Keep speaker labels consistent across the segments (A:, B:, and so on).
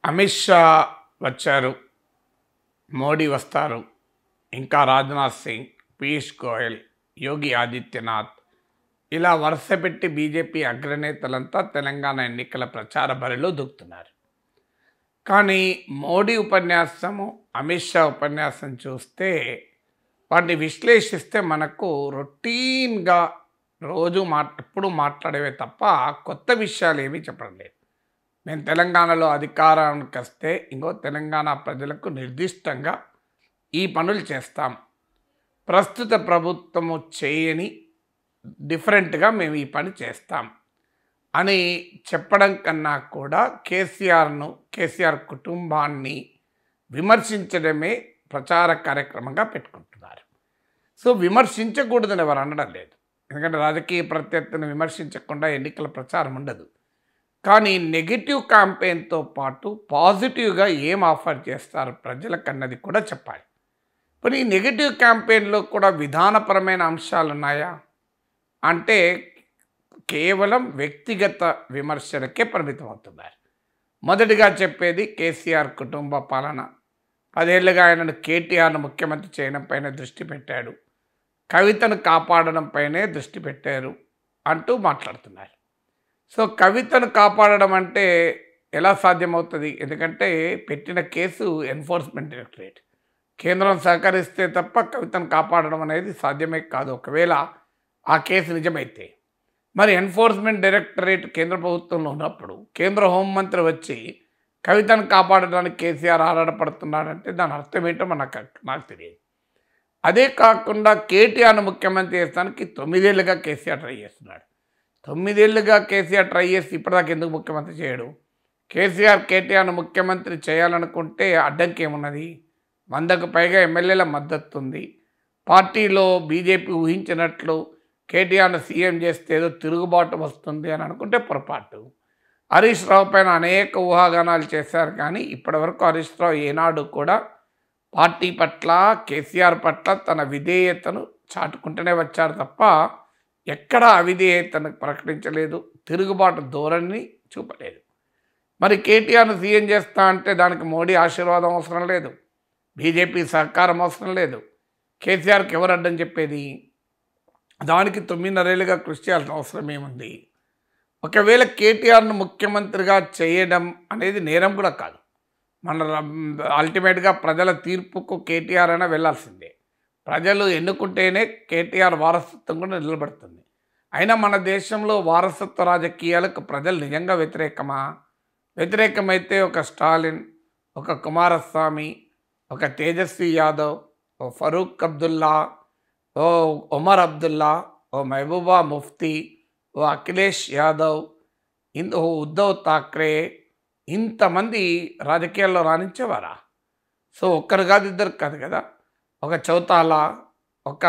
A: అమిత్ షా వచ్చారు మోడీ వస్తారు ఇంకా రాజ్నాథ్ సింగ్ పీయూష్ గోయల్ యోగి ఆదిత్యనాథ్ ఇలా వరుస పెట్టి బీజేపీ అగ్రనేతలంతా తెలంగాణ ఎన్నికల ప్రచార బరిలో దూకుతున్నారు కానీ మోడీ ఉపన్యాసము అమిత్ షా ఉపన్యాసం చూస్తే వాటిని విశ్లేషిస్తే మనకు రొటీన్గా రోజు మా ఎప్పుడు మాట్లాడేవే తప్ప కొత్త విషయాలు ఏమీ చెప్పడం లేదు మేము తెలంగాణలో అధికారానికి వస్తే ఇంకో తెలంగాణ ప్రజలకు నిర్దిష్టంగా ఈ పనులు చేస్తాం ప్రస్తుత ప్రభుత్వము చేయని డిఫరెంట్గా మేము ఈ పని చేస్తాం అని చెప్పడం కన్నా కూడా కేసీఆర్ను కేసీఆర్ కుటుంబాన్ని విమర్శించడమే ప్రచార కార్యక్రమంగా పెట్టుకుంటున్నారు సో విమర్శించకూడదని ఎవరు అనడం లేదు ఎందుకంటే రాజకీయ ప్రత్యర్థిని విమర్శించకుండా ఎన్నికల ప్రచారం ఉండదు కానీ నెగిటివ్ క్యాంపెయిన్తో పాటు పాజిటివ్గా ఏం ఆఫర్ చేస్తారు ప్రజలకు అన్నది కూడా చెప్పాలి ఇప్పుడు ఈ నెగిటివ్ క్యాంపెయిన్లో కూడా విధానపరమైన అంశాలు ఉన్నాయా అంటే కేవలం వ్యక్తిగత విమర్శలకే పరిమితం అవుతున్నారు మొదటిగా చెప్పేది కేసీఆర్ కుటుంబ పాలన పదేళ్లుగా ఆయనను కేటీఆర్ను ముఖ్యమంత్రి చేయడం పైన దృష్టి పెట్టాడు కవితను కాపాడడం పైనే దృష్టి పెట్టారు అంటూ మాట్లాడుతున్నారు సో కవితను కాపాడడం అంటే ఎలా సాధ్యమవుతుంది ఎందుకంటే పెట్టిన కేసు ఎన్ఫోర్స్మెంట్ డైరెక్టరేట్ కేంద్రం సహకరిస్తే తప్ప కవితను కాపాడడం అనేది సాధ్యమే కాదు ఒకవేళ ఆ కేసు నిజమైతే మరి ఎన్ఫోర్స్మెంట్ డైరెక్టరేట్ కేంద్ర ప్రభుత్వంలో ఉన్నప్పుడు కేంద్ర హోంమంత్రి వచ్చి కవితను కాపాడడానికి కేసీఆర్ ఆరాటపడుతున్నాడంటే దాని అర్థం ఏంటో మనకు నాకు తెలియదు అదే కాకుండా కేటీఆర్ను ముఖ్యమంత్రి చేస్తానికి తొమ్మిదేళ్ళుగా కేసీఆర్ ట్రై చేస్తున్నాడు తొమ్మిదేళ్ళుగా కేసీఆర్ ట్రై చేసి ఇప్పటిదాకా ఎందుకు ముఖ్యమంత్రి చేయడు కేసీఆర్ కేటీఆర్ను ముఖ్యమంత్రి చేయాలనుకుంటే అడ్డంకి ఏమున్నది వందకు పైగా ఎమ్మెల్యేల మద్దతు ఉంది పార్టీలో బీజేపీ ఊహించినట్లు కేటీఆర్ను సీఎం చేస్తే ఏదో తిరుగుబాటు వస్తుంది అని అనుకుంటే పొరపాటు హరీష్ రావు పైన అనేక ఊహాగానాలు చేశారు కానీ ఇప్పటివరకు హరీష్ రావు ఏనాడు కూడా పార్టీ పట్ల కేసీఆర్ పట్ల తన విధేయతను చాటుకుంటూనే వచ్చారు తప్ప ఎక్కడ అవిధేయతను ప్రకటించలేదు తిరుగుబాటు ధోరణిని చూపలేదు మరి కేటీఆర్ను సీఎం చేస్తా అంటే దానికి మోడీ ఆశీర్వాదం అవసరం లేదు బీజేపీ సహకారం అవసరం లేదు కేసీఆర్కి ఎవరు అడ్డం చెప్పేది దానికి తొమ్మిదిన్నరేళ్ళుగా కృషి చేయాల్సిన అవసరం ఏముంది ఒకవేళ కేటీఆర్ను ముఖ్యమంత్రిగా చేయడం అనేది నేరం కూడా కాదు మన అల్టిమేట్గా ప్రజల తీర్పుకు కేటీఆర్ అయినా వెళ్ళాల్సిందే ప్రజలు ఎన్నుకుంటేనే కేటీఆర్ వారసత్వం కూడా నిలబడుతుంది అయినా మన దేశంలో వారసత్వ రాజకీయాలకు ప్రజలు నిజంగా వ్యతిరేకమా వ్యతిరేకమైతే ఒక స్టాలిన్ ఒక కుమారస్వామి ఒక తేజస్వి యాదవ్ ఓ ఫరూక్ అబ్దుల్లా ఓ ఒమర్ అబ్దుల్లా ఓ మహబూబా ముఫ్తీ ఓ అఖిలేష్ యాదవ్ ఇంత ఓ ఉద్ధవ్ థాక్రే ఇంతమంది రాజకీయాల్లో రాణించేవారా సో ఒక్కరు కాదు ఇద్దరు కాదు కదా ఒక చౌతాల ఒక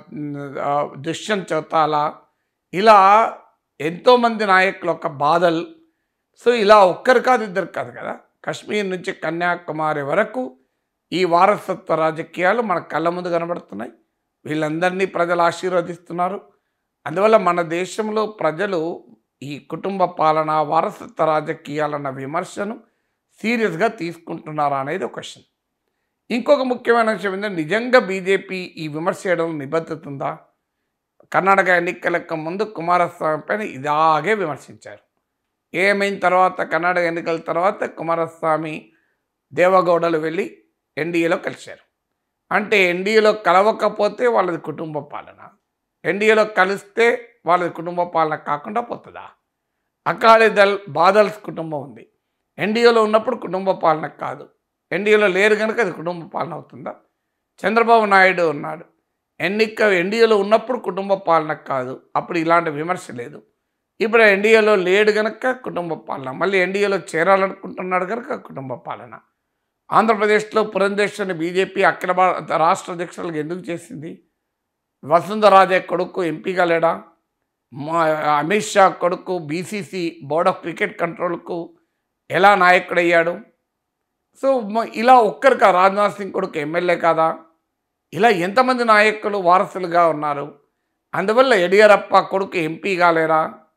A: దుష్యంత్ చౌతాల ఇలా ఎంతోమంది నాయకులు ఒక బాదల్ సో ఇలా ఒక్కరు కాదు ఇద్దరు కాదు కదా కాశ్మీర్ నుంచి కన్యాకుమారి వరకు ఈ వారసత్వ రాజకీయాలు మన కళ్ళ ముందు కనబడుతున్నాయి వీళ్ళందరినీ ప్రజలు ఆశీర్వదిస్తున్నారు అందువల్ల మన దేశంలో ప్రజలు ఈ కుటుంబ పాలన వారసత్వ రాజకీయాలన్న విమర్శను సీరియస్గా తీసుకుంటున్నారా అనేది ఒక క్వశ్చన్ ఇంకొక ముఖ్యమైన విషయం ఏంటంటే నిజంగా బీజేపీ ఈ విమర్శ చేయడంలో నిబద్ధత ఉందా కర్ణాటక ఎన్నికలకు ముందు కుమారస్వామి పైన ఇలాగే విమర్శించారు ఏమైన తర్వాత కర్ణాటక ఎన్నికల తర్వాత కుమారస్వామి దేవగౌడలు వెళ్ళి ఎన్డీఏలో కలిశారు అంటే ఎన్డీఏలో కలవకపోతే వాళ్ళది కుటుంబ పాలన ఎన్డీఏలో కలిస్తే వాళ్ళది కుటుంబ పాలన కాకుండా పోతుందా అకాళీ దళ్ బాదల్స్ కుటుంబం ఉంది ఎన్డీఏలో ఉన్నప్పుడు కుటుంబ పాలన కాదు ఎన్డీఏలో లేరు కనుక అది కుటుంబ పాలన అవుతుందా చంద్రబాబు నాయుడు ఉన్నాడు ఎన్నిక ఎన్డీఏలో ఉన్నప్పుడు కుటుంబ పాలన కాదు అప్పుడు ఇలాంటి విమర్శ లేదు ఇప్పుడు ఎన్డీఏలో లేడు కనుక కుటుంబ పాలన మళ్ళీ ఎన్డీఏలో చేరాలనుకుంటున్నాడు కనుక కుటుంబ పాలన ఆంధ్రప్రదేశ్లో పురంధేశ్వరిని బీజేపీ అఖిల భారత రాష్ట్ర అధ్యక్షులకు ఎందుకు చేసింది వసుంధరాజే కొడుకు ఎంపీగా లేడా మా అమిత్ షా కొడుకు బీసీసీ బోర్డ్ ఆఫ్ క్రికెట్ కంట్రోల్కు ఎలా నాయకుడయ్యాడు సో మ- ఇలా ఒక్కరికా రాజ్నాథ్ సింగ్ కొడుకు ఎమ్మెల్యే కాదా ఇలా ఎంతమంది నాయకులు వారసులుగా ఉన్నారు అందువల్ల యడియూరప్ప కొడుకు ఎంపీ కాలేరా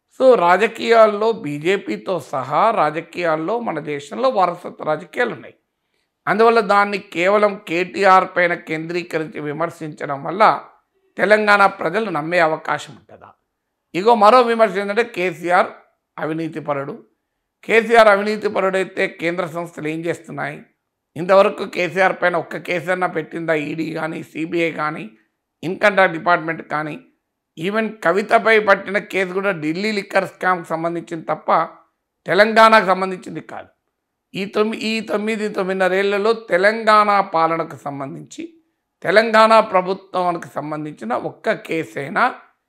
A: సో రాజకీయాల్లో బీజేపీతో సహా రాజకీయాల్లో మన దేశంలో వారసత్వ రాజకీయాలు ఉన్నాయి అందువల్ల దాన్ని కేవలం కేటీఆర్ పైన కేంద్రీకరించి విమర్శించడం వల్ల తెలంగాణ ప్రజలు నమ్మే అవకాశం ఉంటుందా ఇగో మరో విమర్శ ఏంటంటే కేసీఆర్ అవినీతిపరుడు కేసీఆర్ అవినీతిపరుడైతే కేంద్ర సంస్థలు ఏం చేస్తున్నాయి ఇంతవరకు కేసీఆర్ పైన ఒక్క కేసు అన్నా పెట్టిందా ఈడీ కానీ సిబిఐ కానీ ఇన్కమ్ ట్యాక్స్ డిపార్ట్మెంట్ కానీ ఈవెన్ కవితపై పట్టిన కేసు కూడా ఢిల్లీ లిక్కర్ స్కామ్కి సంబంధించింది తప్ప తెలంగాణకు సంబంధించింది కాదు ఈ తొమ్మిది ఈ తొమ్మిది తొమ్మిదిన్నరేళ్లలో తెలంగాణ పాలనకు సంబంధించి తెలంగాణ ప్రభుత్వానికి సంబంధించిన ఒక్క కేసైనా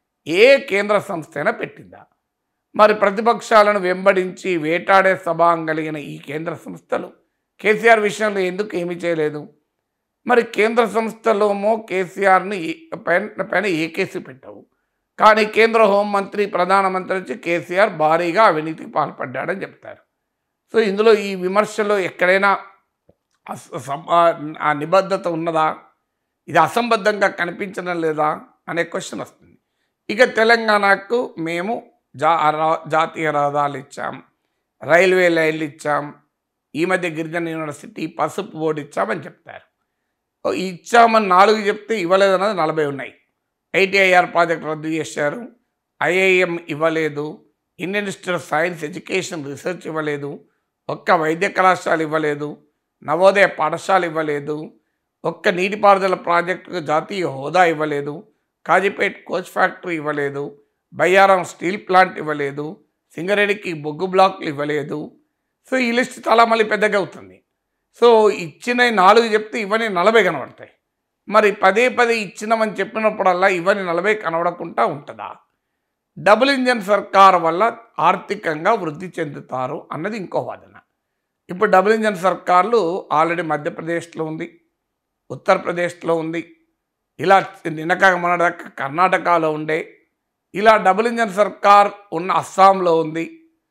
A: ఏ కేంద్ర సంస్థ అయినా పెట్టిందా మరి ప్రతిపక్షాలను వెంబడించి వేటాడే స్వభావం కలిగిన ఈ కేంద్ర సంస్థలు కేసీఆర్ విషయంలో ఎందుకు ఏమీ చేయలేదు మరి కేంద్ర సంస్థలోమో కేసీఆర్ని ఏ- పైన పైన ఏ కేసు పెట్టవు కానీ కేంద్ర హోంమంత్రి ప్రధానమంత్రి వచ్చి కేసీఆర్ భారీగా అవినీతికి పాల్పడ్డాడని చెప్తారు సో ఇందులో ఈ విమర్శలో ఎక్కడైనా అస- సం- ఆ- ఆ నిబద్ధత ఉన్నదా ఇది అసంబద్ధంగా కనిపించడం లేదా అనే క్వశ్చన్ వస్తుంది ఇక తెలంగాణకు మేము జా రా- జాతీయ రహదారులు ఇచ్చాం రైల్వే లైన్లు ఇచ్చాం ఈ మధ్య గిరిజన యూనివర్సిటీ పసుపు బోర్డు ఇచ్చామని చెప్తారు ఓ, ఇచ్చామని నాలుగు చెప్తే ఇవ్వలేదన్నది నలభై ఉన్నాయి ఐటీఐఆర్ ప్రాజెక్ట్ రద్దు చేశారు ఐఐఎం ఇవ్వలేదు Indian Institute of Science Education Research ఇవ్వలేదు ఒక్క వైద్య కళాశాల ఇవ్వలేదు నవోదయ పాఠశాల ఇవ్వలేదు ఒక్క నీటిపారుదల ప్రాజెక్టుకు జాతీయ హోదా ఇవ్వలేదు కాజీపేట్ కోచ్ ఫ్యాక్టరీ ఇవ్వలేదు బయ్యారం స్టీల్ ప్లాంట్ ఇవ్వలేదు సింగరేణికి బొగ్గు బ్లాక్లు ఇవ్వలేదు సో ఈ లిస్ట్ చాలా మళ్ళీ పెద్దగా అవుతుంది సో ఇచ్చిన నాలుగు చెప్తే ఇవన్నీ నలభై కనబడతాయి మరి పదే పదే ఇచ్చినామని చెప్పినప్పుడల్లా ఇవన్నీ నలభై కనబడకుండా ఉంటుందా డబుల్ ఇంజన్ సర్కార్ వల్ల ఆర్థికంగా వృద్ధి చెందుతారు అన్నది ఇంకో వాదన ఇప్పుడు డబుల్ ఇంజన్ సర్కార్లు ఆల్రెడీ మధ్యప్రదేశ్లో ఉంది ఉత్తరప్రదేశ్లో ఉంది ఇలా నిన్నక మొన్నటిదాకా కర్ణాటకలో ఉండే ఇలా డబుల్ ఇంజన్ సర్కార్ ఉన్న అస్సాంలో ఉంది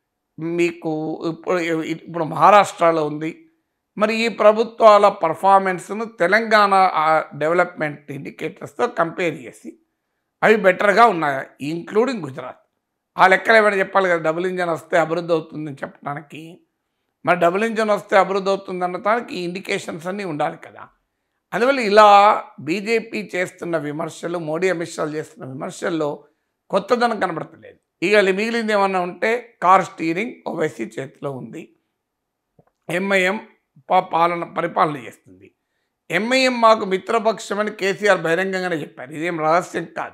A: మీకు ఇప్పుడు ఇప్పుడు మహారాష్ట్రలో ఉంది మరి ఈ ప్రభుత్వాల పర్ఫార్మెన్స్ను తెలంగాణ ఆ, డెవలప్మెంట్ ఇండికేటర్స్తో కంపేర్ చేసి అవి బెటర్గా ఉన్నాయి ఇంక్లూడింగ్ గుజరాత్ ఆ లెక్కలు ఏమైనా చెప్పాలి కదా డబుల్ ఇంజన్ వస్తే అభివృద్ధి అవుతుందని చెప్పడానికి మరి డబుల్ ఇంజన్ వస్తే అభివృద్ధి అవుతుంది అనడానికి ఈ ఇండికేషన్స్ అన్నీ ఉండాలి కదా అందువల్ల ఇలా బీజేపీ చేస్తున్న విమర్శలు మోడీ అమిత్ షాలు చేస్తున్న విమర్శల్లో కొత్తదనం కనబడతలేదు ఇక మిగిలింది ఏమన్నా ఉంటే కార్ స్టీరింగ్ ఓవైసీ చేతిలో ఉంది ఎంఐఎం పా- పాలన పరిపాలన చేస్తుంది ఎంఐఎం మాకు మిత్రపక్షమని కేసీఆర్ బహిరంగంగానే చెప్పారు ఇదేం రహస్యం కాదు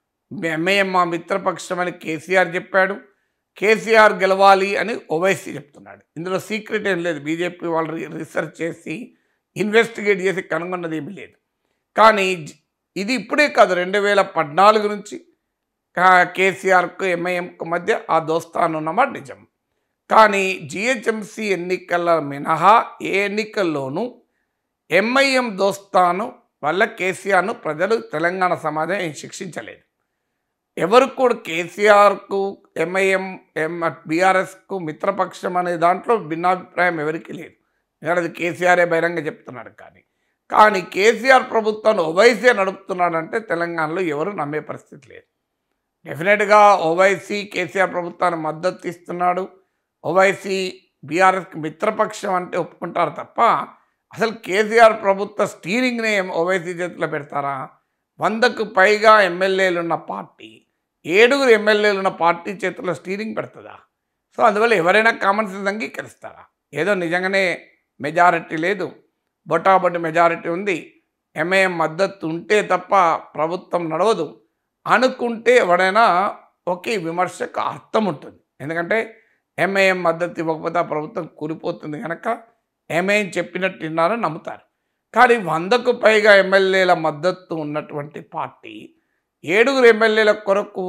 A: ఎంఐఎం మా మిత్రపక్షమని కేసీఆర్ చెప్పాడు కేసీఆర్ గెలవాలి అని ఓవైసీ చెప్తున్నాడు ఇందులో సీక్రెట్ ఏం లేదు బీజేపీ వాళ్ళు రి- రీసెర్చ్ చేసి ఇన్వెస్టిగేట్ చేసి కనుగొన్నది ఏమీ లేదు కానీ జ- ఇది ఇప్పుడే కాదు రెండు వేల పద్నాలుగు నుంచి కా- కేసీఆర్కు ఎంఐఎంకు మధ్య ఆ దోస్తాను ఉన్నమాట నిజం కానీ జిహెచ్ఎంసి ఎన్నికల మినహా ఏ ఎన్నికల్లోనూ ఎంఐఎం దోస్తాను వల్ల కేసీఆర్ను ప్రజలు తెలంగాణ సమాజం ఏం శిక్షించలేదు ఎవరు కూడా కేసీఆర్కు ఎంఐఎం ఎం బీఆర్ఎస్కు మిత్రపక్షం అనే దాంట్లో భిన్నాభిప్రాయం ఎవరికి లేదు ఎందుకంటే అది కేసీఆరే బహిరంగ చెప్తున్నాడు కానీ కానీ కేసీఆర్ ప్రభుత్వాన్ని ఓవైసీ నడుపుతున్నాడంటే తెలంగాణలో ఎవరు నమ్మే పరిస్థితి లేదు డెఫినెట్గా ఓవైసీ కేసీఆర్ ప్రభుత్వాన్ని మద్దతు ఇస్తున్నాడు ఓవైసీ బీఆర్ఎస్కి మిత్రపక్షం అంటే ఒప్పుకుంటారు తప్ప అసలు కేసీఆర్ ప్రభుత్వ స్టీరింగ్ని ఓవైసీ చేతిలో పెడతారా వందకు పైగా ఎమ్మెల్యేలు ఉన్న పార్టీ ఏడుగురు ఎమ్మెల్యేలు ఉన్న పార్టీ చేతిలో స్టీరింగ్ పెడుతుందా సో అందువల్ల ఎవరైనా కామన్ సెన్స్ అంగీకరిస్తారా ఏదో నిజంగానే మెజారిటీ లేదు బొటాబొటి మెజారిటీ ఉంది ఎంఐఎం మద్దతు ఉంటే తప్ప ప్రభుత్వం నడవదు అనుకుంటే ఎవడైనా ఒకే విమర్శకు అర్థం ఉంటుంది ఎందుకంటే ఎంఐఎం మద్దతు ఇవ్వకపోతే ఆ ప్రభుత్వం కూలిపోతుంది కనుక ఎంఐఎం చెప్పినట్టు విన్నారని నమ్ముతారు కానీ వందకు పైగా ఎమ్మెల్యేల మద్దతు ఉన్నటువంటి పార్టీ ఏడుగురు ఎమ్మెల్యేల కొరకు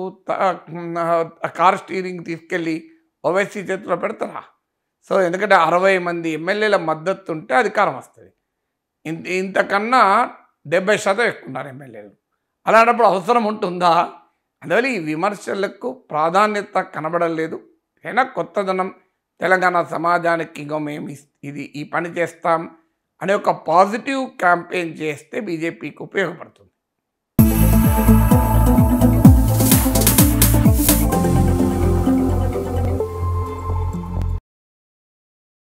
A: త- కార్ స్టీరింగ్ తీసుకెళ్ళి ఓవైసీ చేతిలో పెడతారా సో ఎందుకంటే అరవై మంది ఎమ్మెల్యేల మద్దతు ఉంటే అధికారం వస్తుంది ఇంత ఇంతకన్నా డెబ్బై శాతం ఎక్కువ ఉన్నారు ఎమ్మెల్యేలు అలాంటప్పుడు అవసరం ఉంటుందా అందువల్ల ఈ విమర్శలకు ప్రాధాన్యత కనబడలేదు అయినా కొత్తదనం తెలంగాణ సమాజానికి ఇంకో మేము ఇస్- ఇది ఈ పని చేస్తాం అనే ఒక పాజిటివ్ క్యాంపెయిన్ చేస్తే బీజేపీకి ఉపయోగపడుతుంది